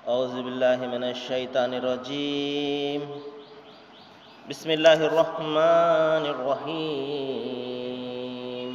أعوذ بالله من الشيطان الرجيم بسم الله الرحمن الرحيم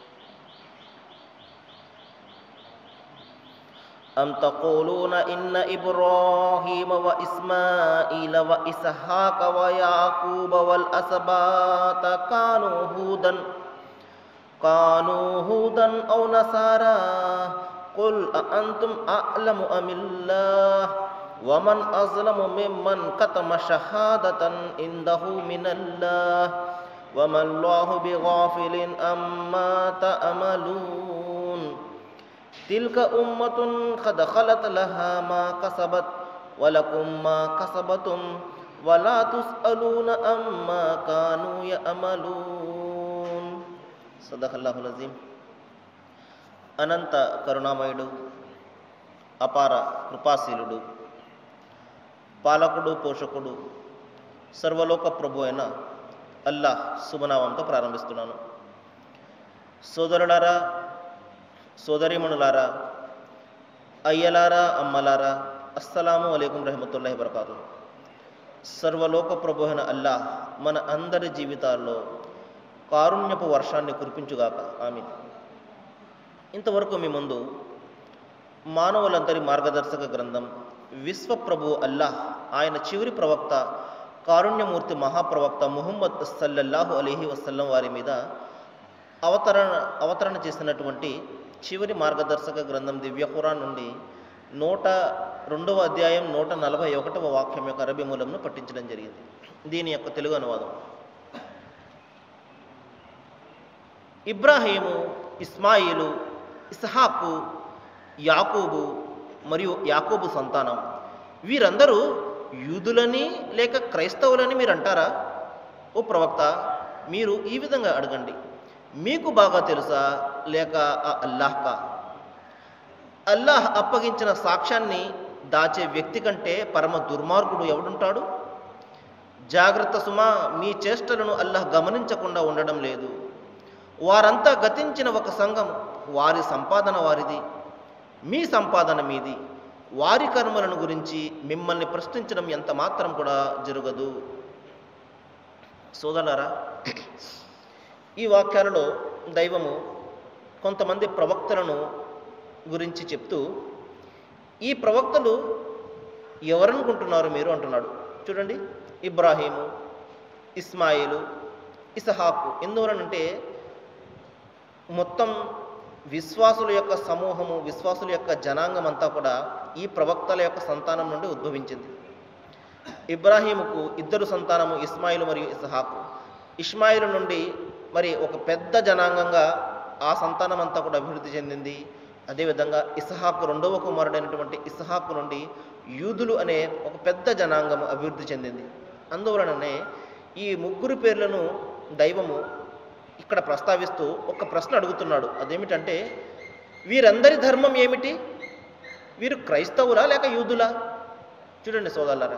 أم تقولون إن إبراهيم وإسماعيل وإسحاق ويعقوب والأسباط كانوا هودا كانوا هودا أو نصارى قل أأنتم أعلم أم الله ومن أظلم ممن كتم شهادة عنده من الله وما الله بغافل أما تأملون تلك أمة قد خلت لها ما كسبت ولكم ما كسبتم ولا تسألون أما كانوا يأملون صدق الله العظيم అనంత కరుణామయుడు అపార కృపాశీలుడు పాలకుడు పోషకుడు సర్వలోక ప్రభు అయిన అల్లాహ్ శుభనామంతో ప్రారంభిస్తున్నాను సోదరులారా సోదరీమణులారా అయ్యలారా అమ్మలారా అస్సలాము అలైకుం రహమతుల్లాహి వరకాతు సర్వలోక ప్రభు అయిన అల్లాహ్ మన అందరి జీవితాల్లో కారుణ్యపు వర్షాన్ని కురిపించుగాక ఆమె ఇంతవరకు మీ ముందు మానవులందరి మార్గదర్శక గ్రంథం విశ్వప్రభు అల్లాహ్ ఆయన చివరి ప్రవక్త కారుణ్యమూర్తి మహాప్రవక్త ముహమ్మద్ సల్లల్లాహు అలీహి వసల్లం వారి మీద అవతరణ అవతరణ చేసినటువంటి చివరి మార్గదర్శక గ్రంథం దివ్య ఖురాన్ నుండి నూట రెండవ అధ్యాయం నూట నలభై ఒకటవ వాక్యం యొక్క అరబీ మూలంను పట్టించడం జరిగింది దీని యొక్క తెలుగు అనువాదం ఇబ్రాహీము ఇస్మాయిలు ఇస్హాకు యాకూబు మరియు యాకూబు సంతానం వీరందరూ యూదులని లేక క్రైస్తవులని మీరు అంటారా ఓ ప్రవక్త మీరు ఈ విధంగా అడగండి మీకు బాగా తెలుసా లేక ఆ అల్లాహ్కా అల్లాహ్ అప్పగించిన సాక్ష్యాన్ని దాచే వ్యక్తి కంటే పరమ దుర్మార్గుడు ఎవడుంటాడు జాగ్రత్త సుమా మీ చేష్టలను అల్లాహ్ గమనించకుండా ఉండడం లేదు వారంతా గతించిన ఒక సంఘం వారి సంపాదన వారిది మీ సంపాదన మీది వారి కర్మలను గురించి మిమ్మల్ని ప్రశ్నించడం ఎంత మాత్రం కూడా జరగదు సోదరులారా ఈ వాక్యాలలో దైవము కొంతమంది ప్రవక్తలను గురించి చెప్తూ ఈ ప్రవక్తలు ఎవరనుకుంటున్నారు మీరు అంటున్నాడు చూడండి ఇబ్రాహీము ఇస్మాయిలు ఇసహాకు ఎందువలనంటే మొత్తం విశ్వాసుల యొక్క సమూహము విశ్వాసుల యొక్క జనాంగం అంతా కూడా ఈ ప్రవక్తల యొక్క సంతానం నుండి ఉద్భవించింది ఇబ్రాహీముకు ఇద్దరు సంతానము ఇస్మాయిలు మరియు ఇస్హాకు ఇస్మాయిలు నుండి మరి ఒక పెద్ద జనాంగంగా ఆ సంతానం అంతా కూడా అభివృద్ధి చెందింది అదేవిధంగా ఇస్హాకు రెండవ కుమారుడైనటువంటి ఇస్హాకు నుండి యూదులు అనే ఒక పెద్ద జనాంగము అభివృద్ధి చెందింది అందువలననే ఈ ముగ్గురు పేర్లను దైవము ఇక్కడ ప్రస్తావిస్తూ ఒక ప్రశ్న అడుగుతున్నాడు అదేమిటంటే వీరందరి ధర్మం ఏమిటి వీరు క్రైస్తవులా లేక యూదులా చూడండి సోదరులారా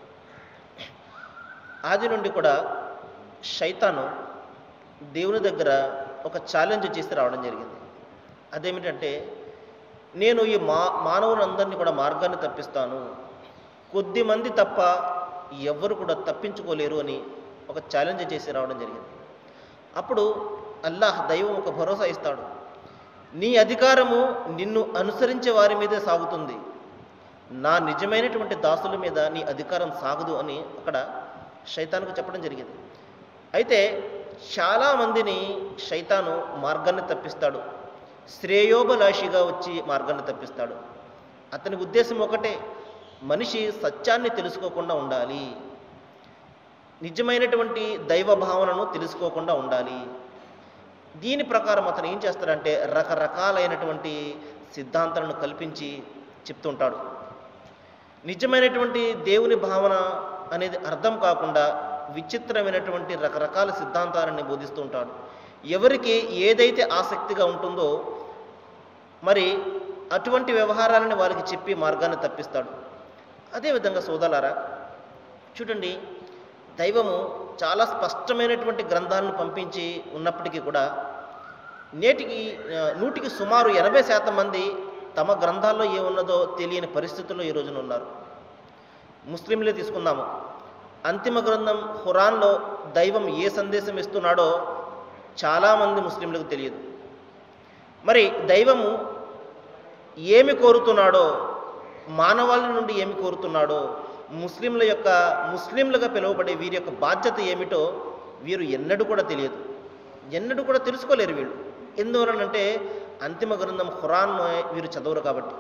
ఆది నుండి కూడా శైతాను దేవుని దగ్గర ఒక ఛాలెంజ్ చేసి రావడం జరిగింది అదేమిటంటే నేను ఈ మా మానవులందరినీ కూడా మార్గాన్ని తప్పిస్తాను కొద్ది మంది తప్ప ఎవరు కూడా తప్పించుకోలేరు అని ఒక ఛాలెంజ్ చేసి రావడం జరిగింది అప్పుడు అల్లాహ్ దైవం ఒక భరోసా ఇస్తాడు నీ అధికారము నిన్ను అనుసరించే వారి మీదే సాగుతుంది నా నిజమైనటువంటి దాసుల మీద నీ అధికారం సాగదు అని అక్కడ శైతానికి చెప్పడం జరిగింది అయితే చాలామందిని శైతాను మార్గాన్ని తప్పిస్తాడు శ్రేయోబలాషిగా వచ్చి మార్గాన్ని తప్పిస్తాడు అతని ఉద్దేశం ఒకటే మనిషి సత్యాన్ని తెలుసుకోకుండా ఉండాలి నిజమైనటువంటి దైవ భావనను తెలుసుకోకుండా ఉండాలి దీని ప్రకారం అతను ఏం చేస్తాడంటే రకరకాలైనటువంటి సిద్ధాంతాలను కల్పించి చెప్తుంటాడు నిజమైనటువంటి దేవుని భావన అనేది అర్థం కాకుండా విచిత్రమైనటువంటి రకరకాల సిద్ధాంతాలని బోధిస్తూ ఉంటాడు ఎవరికి ఏదైతే ఆసక్తిగా ఉంటుందో మరి అటువంటి వ్యవహారాలని వారికి చెప్పి మార్గాన్ని తప్పిస్తాడు అదేవిధంగా సోదలారా చూడండి దైవము చాలా స్పష్టమైనటువంటి గ్రంథాలను పంపించి ఉన్నప్పటికీ కూడా నేటికి ఆ, నూటికి సుమారు ఎనభై శాతం మంది తమ గ్రంథాల్లో ఏమున్నదో తెలియని పరిస్థితుల్లో ఈ రోజున ఉన్నారు ముస్లింలే తీసుకుందాము అంతిమ గ్రంథం ఖురాన్లో దైవం ఏ సందేశం ఇస్తున్నాడో చాలామంది ముస్లింలకు తెలియదు మరి దైవము ఏమి కోరుతున్నాడో మానవాళి నుండి ఏమి కోరుతున్నాడో ముస్లింల యొక్క ముస్లింలుగా పిలువబడే వీరి యొక్క బాధ్యత ఏమిటో వీరు ఎన్నడూ కూడా తెలియదు ఎన్నడూ కూడా తెలుసుకోలేరు వీళ్ళు ఎందువలనంటే అంతిమ గ్రంథం ఖురాన్ వీరు చదవరు కాబట్టి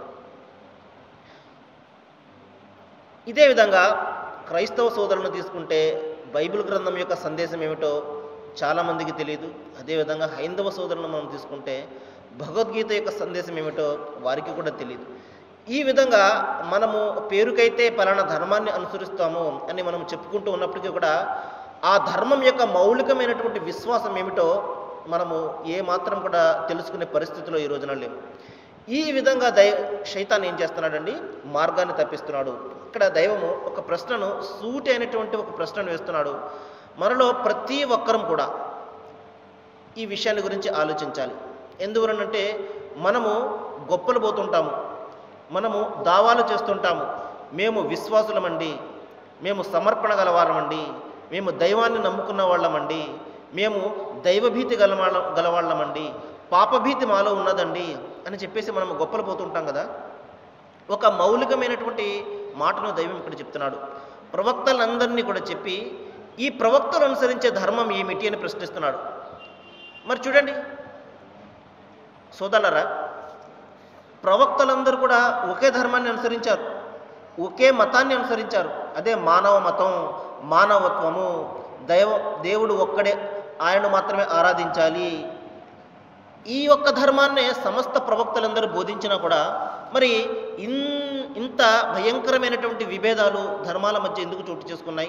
ఇదే విధంగా క్రైస్తవ సోదరులను తీసుకుంటే బైబిల్ గ్రంథం యొక్క సందేశం ఏమిటో చాలామందికి తెలియదు అదేవిధంగా హైందవ సోదరులను మనం తీసుకుంటే భగవద్గీత యొక్క సందేశం ఏమిటో వారికి కూడా తెలియదు ఈ విధంగా మనము పేరుకైతే పలానా ధర్మాన్ని అనుసరిస్తాము అని మనం చెప్పుకుంటూ ఉన్నప్పటికీ కూడా ఆ ధర్మం యొక్క మౌలికమైనటువంటి విశ్వాసం ఏమిటో మనము ఏ మాత్రం కూడా తెలుసుకునే పరిస్థితిలో ఈ రోజున లేము ఈ విధంగా దై శైతాన్ ఏం చేస్తున్నాడండి మార్గాన్ని తప్పిస్తున్నాడు ఇక్కడ దైవము ఒక ప్రశ్నను సూటి అయినటువంటి ఒక ప్రశ్నను వేస్తున్నాడు మనలో ప్రతి ఒక్కరం కూడా ఈ విషయాన్ని గురించి ఆలోచించాలి ఎందువలనంటే మనము గొప్పలు పోతుంటాము మనము దావాలు చేస్తుంటాము మేము విశ్వాసులమండి మేము సమర్పణ గలవారమండి మేము దైవాన్ని నమ్ముకున్న వాళ్ళమండి మేము దైవభీతి గలవాళ్ళ గలవాళ్ళమండి పాపభీతి మాలో ఉన్నదండి అని చెప్పేసి మనం గొప్పలు పోతుంటాం కదా ఒక మౌలికమైనటువంటి మాటను దైవం ఇక్కడ చెప్తున్నాడు ప్రవక్తలందరినీ కూడా చెప్పి ఈ ప్రవక్తలు అనుసరించే ధర్మం ఏమిటి అని ప్రశ్నిస్తున్నాడు మరి చూడండి సోదరులరా ప్రవక్తలందరూ కూడా ఒకే ధర్మాన్ని అనుసరించారు ఒకే మతాన్ని అనుసరించారు అదే మానవ మతం మానవత్వము దైవ దేవుడు ఒక్కడే ఆయన మాత్రమే ఆరాధించాలి ఈ ఒక్క ధర్మాన్నే సమస్త ప్రవక్తలందరూ బోధించినా కూడా మరి ఇన్ ఇంత భయంకరమైనటువంటి విభేదాలు ధర్మాల మధ్య ఎందుకు చోటు చేసుకున్నాయి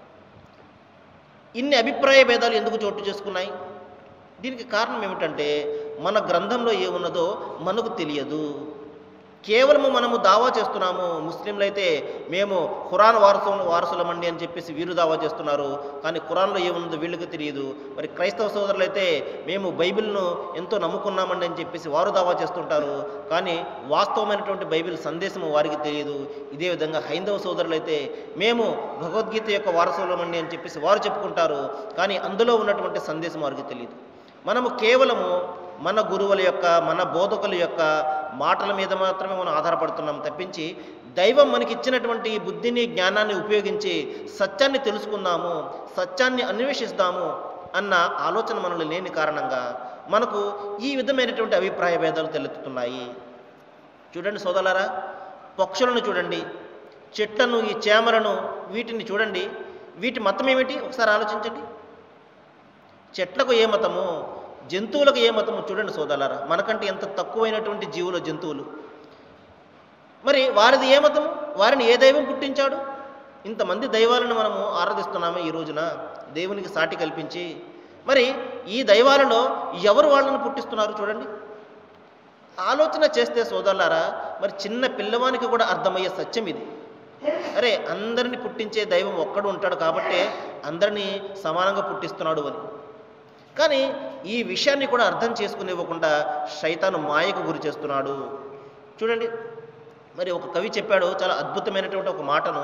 ఇన్ని అభిప్రాయ భేదాలు ఎందుకు చోటు చేసుకున్నాయి దీనికి కారణం ఏమిటంటే మన గ్రంథంలో ఏమున్నదో మనకు తెలియదు కేవలము మనము దావా చేస్తున్నాము ముస్లింలైతే మేము ఖురాన్ వారసు వారసులమండి అని చెప్పేసి వీరు దావా చేస్తున్నారు కానీ ఖురాన్లో ఏమున్నదో వీళ్ళకి తెలియదు మరి క్రైస్తవ సోదరులైతే మేము బైబిల్ను ఎంతో నమ్ముకున్నామండి అని చెప్పేసి వారు దావా చేస్తుంటారు కానీ వాస్తవమైనటువంటి బైబిల్ సందేశము వారికి తెలియదు ఇదే విధంగా హైందవ సోదరులైతే మేము భగవద్గీత యొక్క వారసులమండి అని చెప్పేసి వారు చెప్పుకుంటారు కానీ అందులో ఉన్నటువంటి సందేశం వారికి తెలియదు మనము కేవలము మన గురువుల యొక్క మన బోధకుల యొక్క మాటల మీద మాత్రమే మనం ఆధారపడుతున్నాం తప్పించి దైవం మనకి ఇచ్చినటువంటి ఈ బుద్ధిని జ్ఞానాన్ని ఉపయోగించి సత్యాన్ని తెలుసుకుందాము సత్యాన్ని అన్వేషిస్తాము అన్న ఆలోచన మనలో లేని కారణంగా మనకు ఈ విధమైనటువంటి అభిప్రాయ భేదాలు తలెత్తుతున్నాయి చూడండి సోదరులారా పక్షులను చూడండి చెట్లను ఈ చేమలను వీటిని చూడండి వీటి మతం ఏమిటి ఒకసారి ఆలోచించండి చెట్లకు ఏ మతము జంతువులకు ఏ మతము చూడండి సోదరులారా మనకంటే ఎంత తక్కువైనటువంటి జీవులు జంతువులు మరి వారిది ఏ మతము వారిని ఏ దైవం పుట్టించాడు ఇంతమంది దైవాలను మనము ఆరాధిస్తున్నాము ఈ రోజున దేవునికి సాటి కల్పించి మరి ఈ దైవాలలో ఎవరు వాళ్ళని పుట్టిస్తున్నారు చూడండి ఆలోచన చేస్తే సోదరులారా మరి చిన్న పిల్లవానికి కూడా అర్థమయ్యే సత్యం ఇది అరే అందరిని పుట్టించే దైవం ఒక్కడు ఉంటాడు కాబట్టే అందరినీ సమానంగా పుట్టిస్తున్నాడు అని కానీ ఈ విషయాన్ని కూడా అర్థం చేసుకునివ్వకుండా శైతాను మాయకు గురి చేస్తున్నాడు చూడండి మరి ఒక కవి చెప్పాడు చాలా అద్భుతమైనటువంటి ఒక మాటను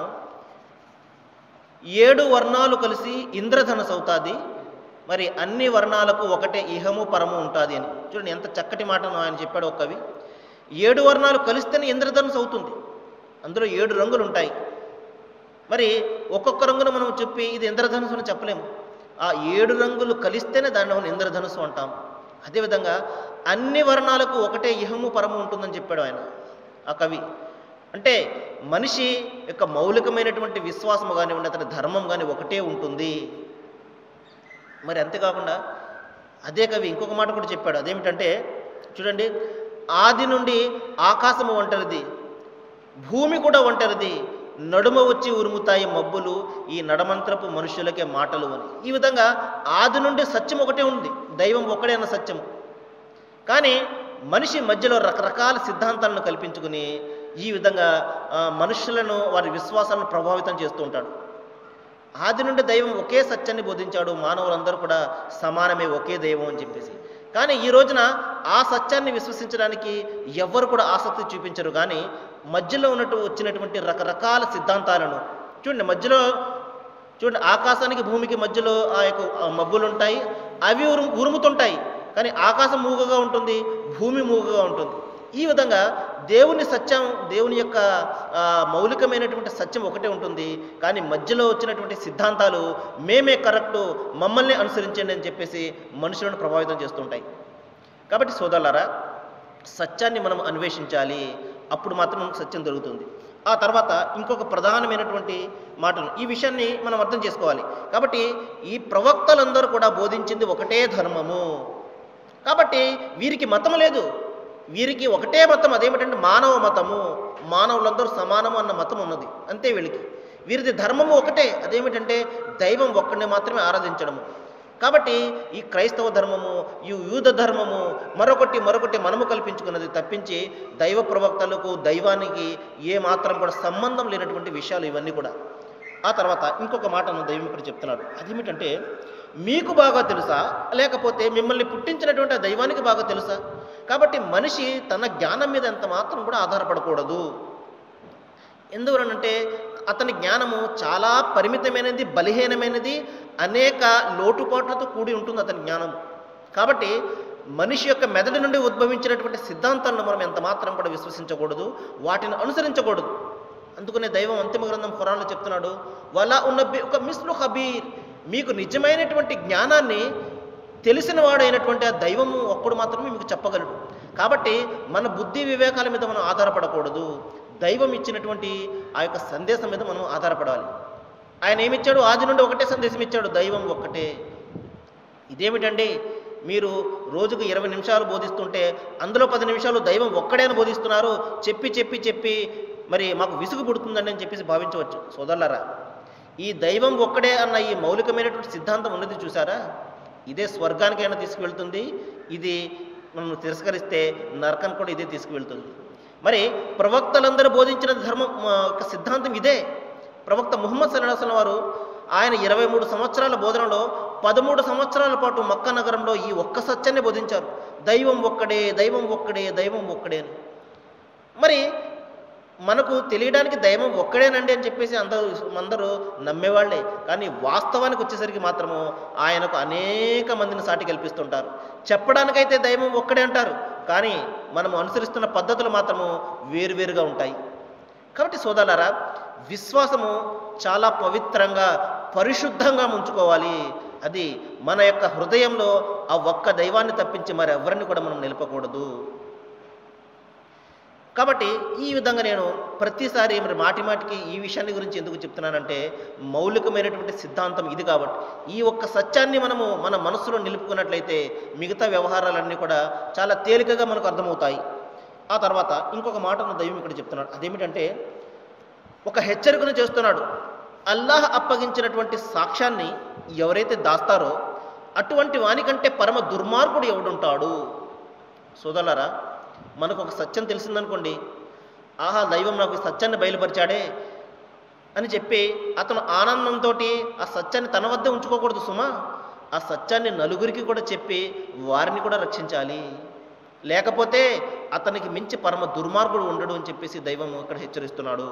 ఏడు వర్ణాలు కలిసి ఇంద్రధనస్సు అవుతాది మరి అన్ని వర్ణాలకు ఒకటే ఇహము పరము ఉంటుంది అని చూడండి ఎంత చక్కటి మాటను ఆయన చెప్పాడు ఒక కవి ఏడు వర్ణాలు కలిస్తేనే ఇంద్రధనుసు అవుతుంది అందులో ఏడు రంగులు ఉంటాయి మరి ఒక్కొక్క రంగును మనం చెప్పి ఇది ఇంద్రధనుసు అని చెప్పలేము ఆ ఏడు రంగులు కలిస్తేనే దాన్ని మనం ఇంద్రధనుసు అంటాం అదేవిధంగా అన్ని వర్ణాలకు ఒకటే ఇహము పరము ఉంటుందని చెప్పాడు ఆయన ఆ కవి అంటే మనిషి యొక్క మౌలికమైనటువంటి విశ్వాసము కానివ్వండి అతని ధర్మం కానీ ఒకటే ఉంటుంది మరి అంతేకాకుండా అదే కవి ఇంకొక మాట కూడా చెప్పాడు అదేమిటంటే చూడండి ఆది నుండి ఆకాశము ఒంటరిది భూమి కూడా ఒంటరిది నడుమ వచ్చి ఉరుముతాయి మబ్బులు ఈ నడమంత్రపు మనుషులకే మాటలు అని ఈ విధంగా ఆది నుండి సత్యం ఒకటే ఉంది దైవం ఒకటే అన్న సత్యము కానీ మనిషి మధ్యలో రకరకాల సిద్ధాంతాలను కల్పించుకుని ఈ విధంగా ఆ, మనుషులను వారి విశ్వాసాలను ప్రభావితం చేస్తూ ఉంటాడు ఆది నుండి దైవం ఒకే సత్యాన్ని బోధించాడు మానవులందరూ కూడా సమానమే ఒకే దైవం అని చెప్పేసి కానీ ఈ రోజున ఆ సత్యాన్ని విశ్వసించడానికి ఎవ్వరు కూడా ఆసక్తి చూపించరు కానీ మధ్యలో ఉన్నట్టు వచ్చినటువంటి రకరకాల సిద్ధాంతాలను చూడండి మధ్యలో చూడండి ఆకాశానికి భూమికి మధ్యలో ఆ యొక్క ఆ మబ్బులు ఉంటాయి అవి ఉరుము ఉరుముతుంటాయి కానీ ఆకాశం మూగగా ఉంటుంది భూమి మూగగా ఉంటుంది ఈ విధంగా దేవుని సత్యం దేవుని యొక్క ఆ, మౌలికమైనటువంటి సత్యం ఒకటే ఉంటుంది కానీ మధ్యలో వచ్చినటువంటి సిద్ధాంతాలు మేమే కరెక్టు మమ్మల్ని అనుసరించండి అని చెప్పేసి మనుషులను ప్రభావితం చేస్తుంటాయి కాబట్టి సోదరులారా సత్యాన్ని మనం అన్వేషించాలి అప్పుడు మాత్రం మనకు సత్యం దొరుకుతుంది ఆ తర్వాత ఇంకొక ప్రధానమైనటువంటి మాటలు ఈ విషయాన్ని మనం అర్థం చేసుకోవాలి కాబట్టి ఈ ప్రవక్తలందరూ కూడా బోధించింది ఒకటే ధర్మము కాబట్టి వీరికి మతం లేదు వీరికి ఒకటే మతం అదేమిటంటే మానవ మతము మానవులందరూ సమానము అన్న మతం ఉన్నది అంతే వీళ్ళకి వీరిది ధర్మము ఒకటే అదేమిటంటే దైవం ఒక్కడిని మాత్రమే ఆరాధించడము కాబట్టి ఈ క్రైస్తవ ధర్మము ఈ యూద ధర్మము మరొకటి మరొకటి మనము కల్పించుకున్నది తప్పించి దైవ ప్రవక్తలకు దైవానికి ఏ మాత్రం కూడా సంబంధం లేనటువంటి విషయాలు ఇవన్నీ కూడా ఆ తర్వాత ఇంకొక మాటను దైవం ఇక్కడ చెప్తున్నాడు అదేమిటంటే మీకు బాగా తెలుసా లేకపోతే మిమ్మల్ని పుట్టించినటువంటి ఆ దైవానికి బాగా తెలుసా కాబట్టి మనిషి తన జ్ఞానం మీద ఎంత మాత్రం కూడా ఆధారపడకూడదు ఎందువలనంటే అతని జ్ఞానము చాలా పరిమితమైనది బలహీనమైనది అనేక లోటుపాట్లతో కూడి ఉంటుంది అతని జ్ఞానం కాబట్టి మనిషి యొక్క మెదడు నుండి ఉద్భవించినటువంటి సిద్ధాంతాలను మనం ఎంత మాత్రం కూడా విశ్వసించకూడదు వాటిని అనుసరించకూడదు అందుకనే దైవం అంతిమ గ్రంథం ఖురాన్లో చెప్తున్నాడు వలా ఉన్న ఒక మిస్లు హబీర్ మీకు నిజమైనటువంటి జ్ఞానాన్ని తెలిసిన వాడైనటువంటి ఆ దైవము ఒక్కడు మాత్రమే మీకు చెప్పగలడు కాబట్టి మన బుద్ధి వివేకాల మీద మనం ఆధారపడకూడదు దైవం ఇచ్చినటువంటి ఆ యొక్క సందేశం మీద మనం ఆధారపడాలి ఆయన ఏమిచ్చాడు ఆది నుండి ఒకటే సందేశం ఇచ్చాడు దైవం ఒక్కటే ఇదేమిటండి మీరు రోజుకు ఇరవై నిమిషాలు బోధిస్తుంటే అందులో పది నిమిషాలు దైవం ఒక్కడే అని బోధిస్తున్నారు చెప్పి చెప్పి చెప్పి మరి మాకు విసుగు పుడుతుందండి అని చెప్పేసి భావించవచ్చు సోదరులారా ఈ దైవం ఒక్కడే అన్న ఈ మౌలికమైనటువంటి సిద్ధాంతం ఉన్నది చూసారా ఇదే స్వర్గానికైనా తీసుకువెళ్తుంది ఇది మనం తిరస్కరిస్తే నరకం కూడా ఇదే తీసుకువెళ్తుంది మరి ప్రవక్తలందరూ బోధించిన ధర్మం ఆ, యొక్క సిద్ధాంతం ఇదే ప్రవక్త ముహమ్మద్ సల్లాహం వారు ఆయన ఇరవై మూడు సంవత్సరాల బోధనలో పదమూడు సంవత్సరాల పాటు మక్క నగరంలో ఈ ఒక్క సత్యాన్ని బోధించారు దైవం ఒక్కడే దైవం ఒక్కడే దైవం ఒక్కడే అని మరి మనకు తెలియడానికి దైవం ఒక్కడేనండి అని చెప్పేసి అందరూ అందరూ నమ్మేవాళ్లే కానీ వాస్తవానికి వచ్చేసరికి మాత్రము ఆయనకు అనేక మందిని సాటి కల్పిస్తుంటారు చెప్పడానికైతే దైవం ఒక్కడే అంటారు కానీ మనం అనుసరిస్తున్న పద్ధతులు మాత్రము వేరువేరుగా ఉంటాయి కాబట్టి సోదరులారా విశ్వాసము చాలా పవిత్రంగా పరిశుద్ధంగా ఉంచుకోవాలి అది మన యొక్క హృదయంలో ఆ ఒక్క దైవాన్ని తప్పించి మరి ఎవరిని కూడా మనం నిలపకూడదు కాబట్టి ఈ విధంగా నేను ప్రతిసారి మరి మాటి మాటికి ఈ విషయాన్ని గురించి ఎందుకు చెప్తున్నానంటే మౌలికమైనటువంటి సిద్ధాంతం ఇది కాబట్టి ఈ ఒక్క సత్యాన్ని మనము మన మనసులో నిలుపుకున్నట్లయితే మిగతా వ్యవహారాలన్నీ కూడా చాలా తేలికగా మనకు అర్థమవుతాయి ఆ తర్వాత ఇంకొక మాటను దైవం ఇక్కడ చెప్తున్నాడు అదేమిటంటే ఒక హెచ్చరికను చేస్తున్నాడు అల్లాహ్ అప్పగించినటువంటి సాక్ష్యాన్ని ఎవరైతే దాస్తారో అటువంటి వానికంటే పరమ దుర్మార్గుడు ఎవడుంటాడు సోదరులారా మనకు ఒక సత్యం తెలిసిందనుకోండి ఆహా దైవం నాకు ఈ సత్యాన్ని బయలుపరిచాడే అని చెప్పి అతను ఆనందంతో ఆ సత్యాన్ని తన వద్ద ఉంచుకోకూడదు సుమా ఆ సత్యాన్ని నలుగురికి కూడా చెప్పి వారిని కూడా రక్షించాలి లేకపోతే అతనికి మించి పరమ దుర్మార్గుడు ఉండడు అని చెప్పేసి దైవం ఇక్కడ హెచ్చరిస్తున్నాడు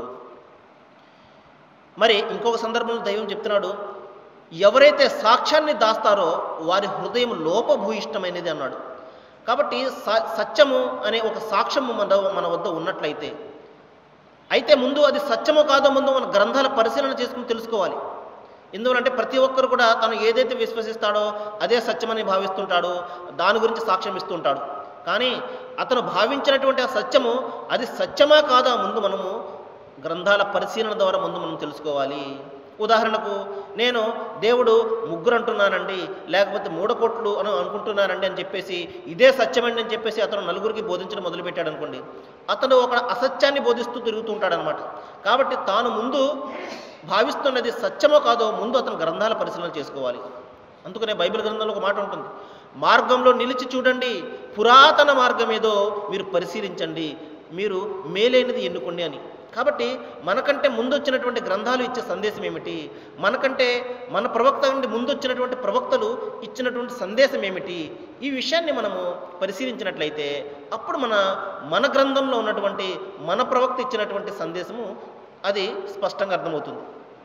మరి ఇంకొక సందర్భంలో దైవం చెప్తున్నాడు ఎవరైతే సాక్ష్యాన్ని దాస్తారో వారి హృదయం లోపభూయిష్టమైనది అన్నాడు కాబట్టి స- సత్యము అనే ఒక సాక్ష్యము మన మన వద్ద ఉన్నట్లయితే అయితే ముందు అది సత్యమో కాదో ముందు మన గ్రంథాల పరిశీలన చేసుకుని తెలుసుకోవాలి ఎందువలంటే ప్రతి ఒక్కరు కూడా తను ఏదైతే విశ్వసిస్తాడో అదే సత్యమని భావిస్తుంటాడో దాని గురించి సాక్ష్యం ఇస్తుంటాడు కానీ అతను భావించినటువంటి ఆ సత్యము అది సత్యమా కాదా ముందు మనము గ్రంథాల పరిశీలన ద్వారా ముందు మనం తెలుసుకోవాలి ఉదాహరణకు నేను దేవుడు ముగ్గురు అంటున్నానండి లేకపోతే మూడకోట్లు అని అనుకుంటున్నానండి అని చెప్పేసి ఇదే సత్యమండి అని చెప్పేసి అతను నలుగురికి బోధించడం మొదలుపెట్టాడు అనుకోండి అతను ఒక అసత్యాన్ని బోధిస్తూ తిరుగుతుంటాడు అనమాట కాబట్టి తాను ముందు భావిస్తున్నది సత్యమో కాదో ముందు అతను గ్రంథాల పరిశీలన చేసుకోవాలి అందుకనే బైబిల్ గ్రంథంలో ఒక మాట ఉంటుంది మార్గంలో నిలిచి చూడండి పురాతన మార్గం ఏదో మీరు పరిశీలించండి మీరు మేలైనది ఎన్నుకోండి అని కాబట్టి మనకంటే ముందు వచ్చినటువంటి గ్రంథాలు ఇచ్చే సందేశం ఏమిటి మనకంటే మన ప్రవక్త నుండి ముందు వచ్చినటువంటి ప్రవక్తలు ఇచ్చినటువంటి సందేశం ఏమిటి ఈ విషయాన్ని మనము పరిశీలించినట్లయితే అప్పుడు మన మన గ్రంథంలో ఉన్నటువంటి మన ప్రవక్త ఇచ్చినటువంటి సందేశము అది స్పష్టంగా అర్థమవుతుంది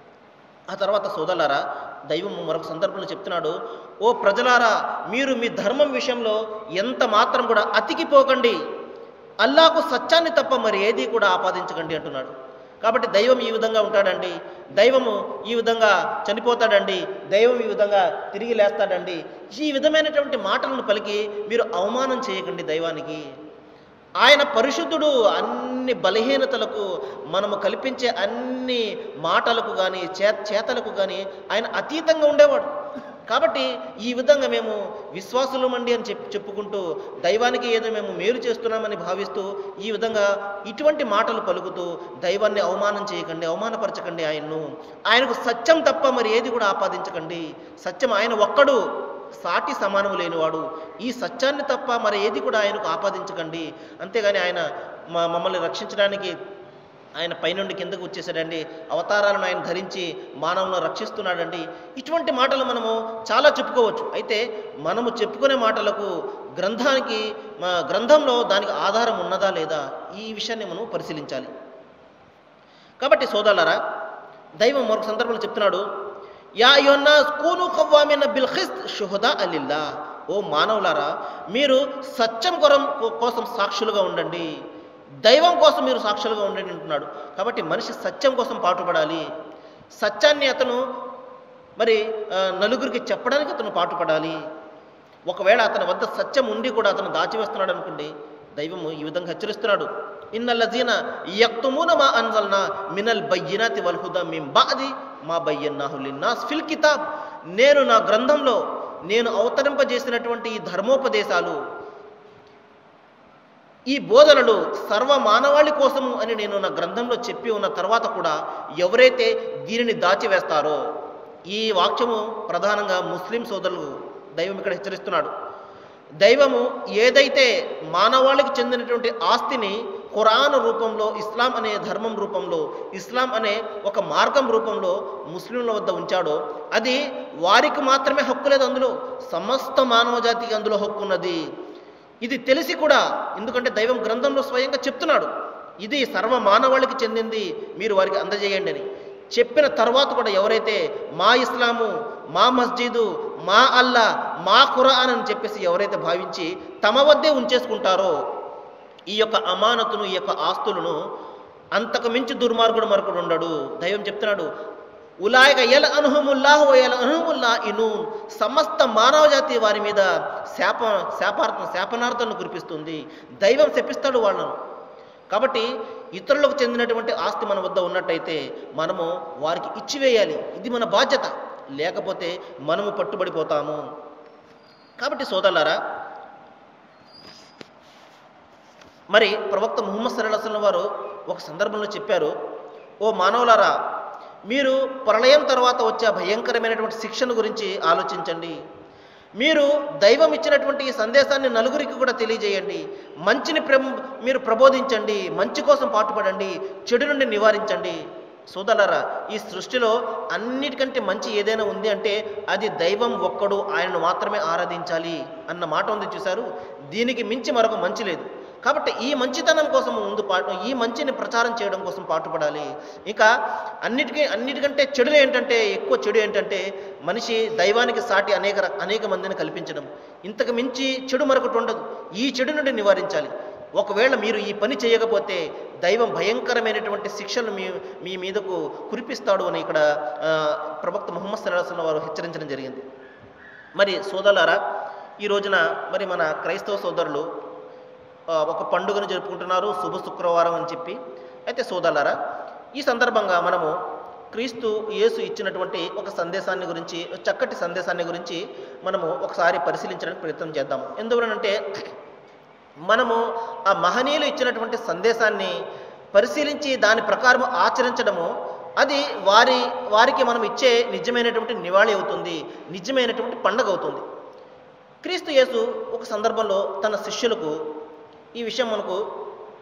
ఆ తర్వాత సోదరులారా దైవం మరొక సందర్భంలో చెప్తున్నాడు ఓ ప్రజలారా మీరు మీ ధర్మం విషయంలో ఎంత మాత్రం కూడా అతికిపోకండి అల్లాకు సత్యాన్ని తప్ప మరి ఏది కూడా ఆపాదించకండి అంటున్నాడు కాబట్టి దైవం ఈ విధంగా ఉంటాడండి దైవము ఈ విధంగా చనిపోతాడండి దైవం ఈ విధంగా తిరిగి లేస్తాడండి ఈ విధమైనటువంటి మాటలను పలికి మీరు అవమానం చేయకండి దైవానికి ఆయన పరిశుద్ధుడు అన్ని బలహీనతలకు మనము కల్పించే అన్ని మాటలకు కానీ చే చేతలకు కానీ ఆయన అతీతంగా ఉండేవాడు కాబట్టి ఈ విధంగా మేము విశ్వాసులమండి అని చెప్పి చెప్పుకుంటూ దైవానికి ఏదో మేము మేలు చేస్తున్నామని భావిస్తూ ఈ విధంగా ఇటువంటి మాటలు పలుకుతూ దైవాన్ని అవమానం చేయకండి అవమానపరచకండి ఆయన్ను ఆయనకు సత్యం తప్ప మరి ఏది కూడా ఆపాదించకండి సత్యం ఆయన ఒక్కడు సాటి సమానము లేనివాడు ఈ సత్యాన్ని తప్ప మరి ఏది కూడా ఆయనకు ఆపాదించకండి అంతేగాని ఆయన మా మమ్మల్ని రక్షించడానికి ఆయన పైనుండి కిందకు వచ్చేసాడండి అవతారాలను ఆయన ధరించి మానవులను రక్షిస్తున్నాడండి ఇటువంటి మాటలు మనము చాలా చెప్పుకోవచ్చు అయితే మనము చెప్పుకునే మాటలకు గ్రంథానికి మా గ్రంథంలో దానికి ఆధారం ఉన్నదా లేదా ఈ విషయాన్ని మనం పరిశీలించాలి కాబట్టి సోదరులారా దైవం మరొక సందర్భంలో చెప్తున్నాడు యా యోన్నా కూను కవ్వామిన బిల్ ఖిస్త్ షుహదా అలిల్లా ఓ మానవులారా మీరు సత్యం కొరం కోసం సాక్షులుగా ఉండండి దైవం కోసం మీరు సాక్షులుగా ఉండండి అంటున్నాడు కాబట్టి మనిషి సత్యం కోసం పాటుపడాలి సత్యాన్ని అతను మరి ఆ, నలుగురికి చెప్పడానికి అతను పాటుపడాలి ఒకవేళ అతని వద్ద సత్యం ఉండి కూడా అతను దాచివేస్తున్నాడు అనుకోండి దైవము ఈ విధంగా హెచ్చరిస్తున్నాడు ఇన్నల్లజీన యక్తుమూన మా అన్జల్నా మినల్ బయ్యినాతి వల్ హుదా మిం బాది మా బయ్యన్నాహు లిన్నాస్ ఫిల్ కితాబ్ నేను నా గ్రంథంలో నేను అవతరింపజేసినటువంటి ఈ ధర్మోపదేశాలు ఈ బోధనలు సర్వ మానవాళి కోసము అని నేను నా గ్రంథంలో చెప్పి ఉన్న తర్వాత కూడా ఎవరైతే దీనిని దాచివేస్తారో ఈ వాక్యము ప్రధానంగా ముస్లిం సోదరులు దైవం ఇక్కడ హెచ్చరిస్తున్నాడు దైవము ఏదైతే మానవాళికి చెందినటువంటి ఆస్తిని ఖురాన్ రూపంలో ఇస్లాం అనే ధర్మం రూపంలో ఇస్లాం అనే ఒక మార్గం రూపంలో ముస్లింల వద్ద ఉంచాడో అది వారికి మాత్రమే హక్కు లేదు అందులో సమస్త మానవ జాతికి అందులో హక్కు ఉన్నది ఇది తెలిసి కూడా ఎందుకంటే దైవం గ్రంథంలో స్వయంగా చెప్తున్నాడు ఇది సర్వ మానవాళికి చెందింది మీరు వారికి అందజేయండి అని చెప్పిన తర్వాత కూడా ఎవరైతే మా ఇస్లాము మా మస్జిదు మా అల్లా మా ఖురాన్ అని చెప్పేసి ఎవరైతే భావించి తమ వద్దే ఉంచేసుకుంటారో ఈ యొక్క అమానతును ఈ యొక్క ఆస్తులను అంతకు మించి దుర్మార్గుడు మరొకడు ఉండడు దైవం చెప్తున్నాడు ఉలాయక ఎల అనుహముల్లాహు ఎల అనుహముల్లా ఇనూన్ సమస్త మానవ జాతి వారి మీద శాప శాపార్థం శాపనార్థాలను కురిపిస్తుంది దైవం శపిస్తాడు వాళ్ళను కాబట్టి ఇతరులకు చెందినటువంటి ఆస్తి మన వద్ద ఉన్నట్టయితే మనము వారికి ఇచ్చివేయాలి ఇది మన బాధ్యత లేకపోతే మనము పట్టుబడిపోతాము కాబట్టి సోదరులారా మరి ప్రవక్త ముహమ్మద్ సల్లాహం వారు ఒక సందర్భంలో చెప్పారు ఓ మానవులారా మీరు ప్రళయం తర్వాత వచ్చే ఆ భయంకరమైనటువంటి శిక్షణ గురించి ఆలోచించండి మీరు దైవం ఇచ్చినటువంటి ఈ సందేశాన్ని నలుగురికి కూడా తెలియజేయండి మంచిని ప్ర మీరు ప్రబోధించండి మంచి కోసం పాటుపడండి చెడు నుండి నివారించండి సోదరులారా ఈ సృష్టిలో అన్నిటికంటే మంచి ఏదైనా ఉంది అంటే అది దైవం ఒక్కడు ఆయనను మాత్రమే ఆరాధించాలి అన్న మాట ఉంది చూశారు దీనికి మించి మరొక మంచి లేదు కాబట్టి ఈ మంచితనం కోసం ముందు పాటు ఈ మంచిని ప్రచారం చేయడం కోసం పాటుపడాలి ఇంకా అన్నిటికీ అన్నిటికంటే చెడులు ఏంటంటే ఎక్కువ చెడు ఏంటంటే మనిషి దైవానికి సాటి అనేక ర- అనేక మందిని కల్పించడం ఇంతకు మించి చెడు మరొకటి ఉండదు ఈ చెడు నుండి నివారించాలి ఒకవేళ మీరు ఈ పని చేయకపోతే దైవం భయంకరమైనటువంటి శిక్షలు మీ మీ మీదకు కురిపిస్తాడు అని ఇక్కడ ఆ, ప్రవక్త ముహమ్మద్ సల్లాహం వారు హెచ్చరించడం జరిగింది మరి సోదరులారా ఈ రోజున మరి మన క్రైస్తవ సోదరులు ఆ, ఒక పండుగను జరుపుకుంటున్నారు శుభ శుక్రవారం అని చెప్పి అయితే సోదరులారా ఈ సందర్భంగా మనము క్రీస్తు యేసు ఇచ్చినటువంటి ఒక సందేశాన్ని గురించి చక్కటి సందేశాన్ని గురించి మనము ఒకసారి పరిశీలించడానికి ప్రయత్నం చేద్దాం ఎందువలనంటే మనము ఆ మహనీయులు ఇచ్చినటువంటి సందేశాన్ని పరిశీలించి దాని ప్రకారం ఆచరించడము అది వారి వారికి మనం ఇచ్చే నిజమైనటువంటి నివాళి అవుతుంది నిజమైనటువంటి పండగ అవుతుంది క్రీస్తు యేసు ఒక సందర్భంలో తన శిష్యులకు ఈ విషయం మనకు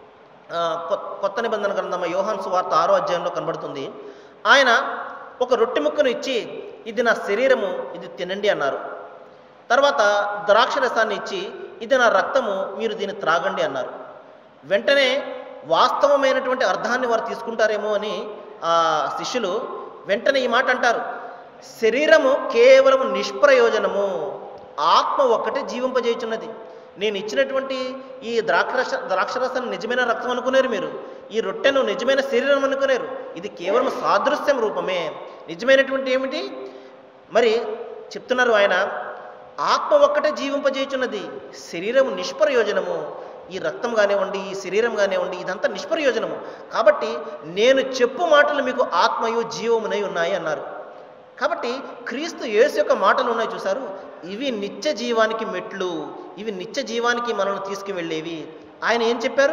ఆ, కొ- కొత్త నిబంధన గ్రంథం యోహాన్ సువార్త ఆరో అధ్యాయంలో కనబడుతుంది ఆయన ఒక రొట్టె ముక్కను ఇచ్చి ఇది నా శరీరము ఇది తినండి అన్నారు తర్వాత ద్రాక్ష రసాన్ని ఇచ్చి ఇది నా రక్తము మీరు దీన్ని త్రాగండి అన్నారు వెంటనే వాస్తవమైనటువంటి అర్థాన్ని వారు తీసుకుంటారేమో అని ఆ శిష్యులు వెంటనే ఈ మాట అంటారు శరీరము కేవలం నిష్ప్రయోజనము ఆత్మ ఒక్కటే జీవింపజేయుచున్నది నేను ఇచ్చినటువంటి ఈ ద్రాక్షరస ద్రాక్షరసాన్ని నిజమైన రక్తం అనుకునేరు మీరు ఈ రొట్టెను నిజమైన శరీరం అనుకునేరు ఇది కేవలం సాదృశ్యం రూపమే నిజమైనటువంటి ఏమిటి మరి చెప్తున్నారు ఆయన ఆత్మ ఒక్కటే జీవింపజేయుచున్నది శరీరం నిష్ప్రయోజనము ఈ రక్తం కానివ్వండి ఈ శరీరం కానివ్వండి ఇదంతా నిష్ప్రయోజనము కాబట్టి నేను చెప్పు మాటలు మీకు ఆత్మయు జీవమునై ఉన్నాయి అన్నారు కాబట్టి క్రీస్తు యేసు యొక్క మాటలు ఉన్నాయి చూసారు ఇవి నిత్య జీవానికి మెట్లు ఇవి నిత్య జీవానికి మనల్ని తీసుకువెళ్ళేవి ఆయన ఏం చెప్పారు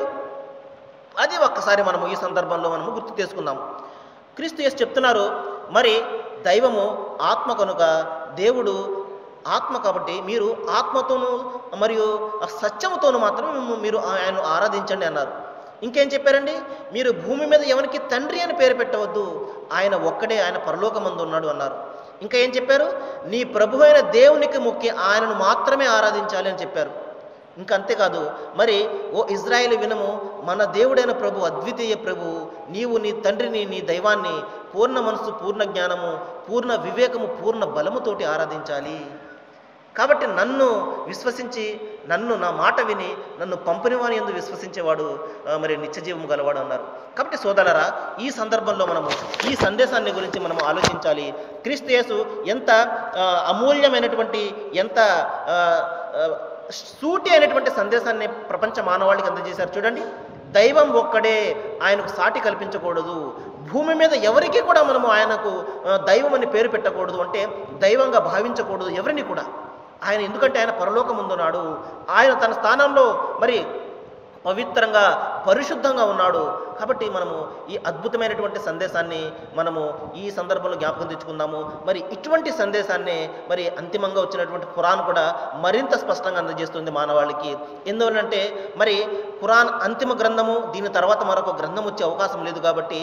అది ఒక్కసారి మనము ఈ సందర్భంలో మనము గుర్తు చేసుకుందాం క్రీస్తు యేసు చెప్తున్నారు మరి దైవము ఆత్మ కనుక దేవుడు ఆత్మ కాబట్టి మీరు ఆత్మతోనూ మరియు ఆ సత్యముతోనూ మాత్రమే మిమ్ము- మీరు ఆయన ఆరాధించండి అన్నారు ఇంకేం చెప్పారండి మీరు భూమి మీద ఎవరికి తండ్రి అని పేరు పెట్టవద్దు ఆయన ఒక్కడే ఆయన పరలోకమందు ఉన్నాడు అన్నారు ఇంకా ఏం చెప్పారు నీ ప్రభు అయిన దేవునికి మొక్కి ఆయనను మాత్రమే ఆరాధించాలి అని చెప్పారు ఇంకా అంతేకాదు మరి ఓ ఇజ్రాయేల్ వినము మన దేవుడైన ప్రభు అద్వితీయ ప్రభు నీవు నీ తండ్రిని నీ దైవాన్ని పూర్ణ మనసు పూర్ణ జ్ఞానము పూర్ణ వివేకము పూర్ణ బలముతోటి ఆరాధించాలి కాబట్టి నన్ను విశ్వసించి నన్ను నా మాట విని నన్ను పంపినవాని ఎందు విశ్వసించేవాడు ఆ, మరి నిత్యజీవము గలవాడు అన్నారు కాబట్టి సోదరరా ఈ సందర్భంలో మనము ఈ సందేశాన్ని గురించి మనం ఆలోచించాలి క్రీస్తు యేసు ఎంత ఆ, అమూల్యమైనటువంటి ఎంత ఆ, ఆ, సూటి అయినటువంటి సందేశాన్ని ప్రపంచ మానవాళికి అందజేశారు చూడండి దైవం ఒక్కడే ఆయనకు సాటి కల్పించకూడదు భూమి మీద ఎవరికి కూడా మనము ఆయనకు ఆ, దైవం అని పేరు పెట్టకూడదు అంటే దైవంగా భావించకూడదు ఎవరిని కూడా ఆయన ఎందుకంటే ఆయన పరలోకముందున్నాడు ఆయన తన స్థానంలో మరి పవిత్రంగా పరిశుద్ధంగా ఉన్నాడు కాబట్టి మనము ఈ అద్భుతమైనటువంటి సందేశాన్ని మనము ఈ సందర్భంలో జ్ఞాపకం తెచ్చుకుందాము మరి ఇటువంటి సందేశాన్ని మరి అంతిమంగా వచ్చినటువంటి ఖురాన్ కూడా మరింత స్పష్టంగా అందజేస్తుంది మానవాళికి ఎందువల్లంటే మరి ఖురాన్ అంతిమ గ్రంథము దీని తర్వాత మరొక గ్రంథం వచ్చే అవకాశం లేదు కాబట్టి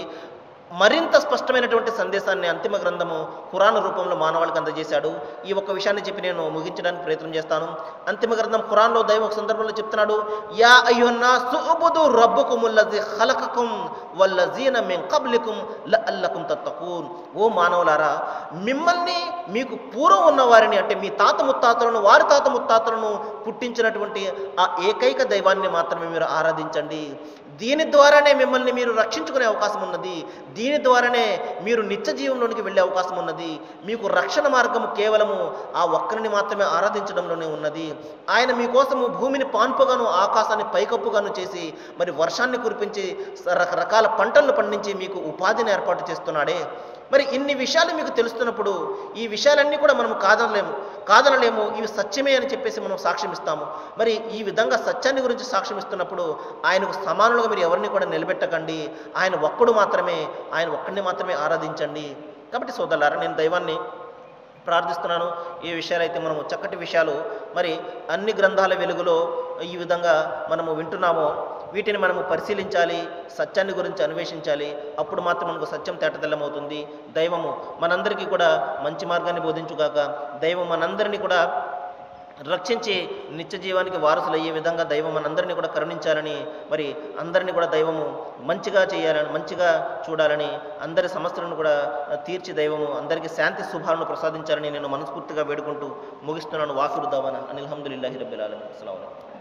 మరింత స్పష్టమైనటువంటి సందేశాన్ని అంతిమ గ్రంథము ఖురాన్ రూపంలో మానవాళికి అందజేశాడు ఈ ఒక్క విషయాన్ని చెప్పి నేను ముగించడానికి ప్రయత్నం చేస్తాను అంతిమ గ్రంథం ఖురాన్లో దైవం ఒక సందర్భంలో చెప్తున్నాడు యా అయ్యున్నా సుబుదు రబ్బుకుముల్లది ఖలకకుం వల్లజీన మిన్ కబ్లికుం లఅల్లకుం తత్తకూన్ ఓ మానవులారా మిమ్మల్ని మీకు పూర్వం ఉన్న వారిని అంటే మీ తాత ముత్తాతలను వారి తాత ముత్తాతలను పుట్టించినటువంటి ఆ ఏకైక దైవాన్ని మాత్రమే మీరు ఆరాధించండి దీని ద్వారానే మిమ్మల్ని మీరు రక్షించుకునే అవకాశం ఉన్నది దీని ద్వారానే మీరు నిత్య జీవంలోనికి వెళ్ళే అవకాశం ఉన్నది మీకు రక్షణ మార్గము కేవలము ఆ ఒక్కరిని మాత్రమే ఆరాధించడంలోనే ఉన్నది ఆయన మీకోసము భూమిని పాన్పుగాను ఆకాశాన్ని పైకప్పుగాను చేసి మరి వర్షాన్ని కురిపించి స- రకరకాల పంటలను పండించి మీకు ఉపాధిని ఏర్పాటు చేస్తున్నాడే మరి ఇన్ని విషయాలు మీకు తెలుస్తున్నప్పుడు ఈ విషయాలన్నీ కూడా మనం కాదనలేము కాదనలేము ఇవి సత్యమే అని చెప్పేసి మనం సాక్ష్యం ఇస్తాము మరి ఈ విధంగా సత్యాన్ని గురించి సాక్ష్యం ఇస్తున్నప్పుడు ఆయనకు సమానులుగా మీరు ఎవరిని కూడా నిలబెట్టకండి ఆయన ఒక్కడు మాత్రమే ఆయన ఒక్కడిని మాత్రమే ఆరాధించండి కాబట్టి సోదరులారా నేను దైవాన్ని ప్రార్థిస్తున్నాను ఈ విషయాలైతే మనము చక్కటి విషయాలు మరి అన్ని గ్రంథాల వెలుగులో ఈ విధంగా మనము వింటున్నామో వీటిని మనము పరిశీలించాలి సత్యాన్ని గురించి అన్వేషించాలి అప్పుడు మాత్రం మనకు సత్యం తేటతెల్లమవుతుంది దైవము మనందరికీ కూడా మంచి మార్గాన్ని బోధించుగాక దైవం మనందరినీ కూడా రక్షించి నిత్య జీవానికి వారసులు అయ్యే విధంగా దైవం మనందరినీ కూడా కరుణించాలని మరి అందరినీ కూడా దైవము మంచిగా చేయాలని మంచిగా చూడాలని అందరి సమస్యలను కూడా తీర్చి దైవము అందరికీ శాంతి శుభాలను ప్రసాదించాలని నేను మనస్ఫూర్తిగా వేడుకుంటూ ముగిస్తున్నాను వాకుడు దావాన అనిల్హమ్దుల్లాహి రబ్బిల్ ఆలమీన్ అస్సలాము అలైకుం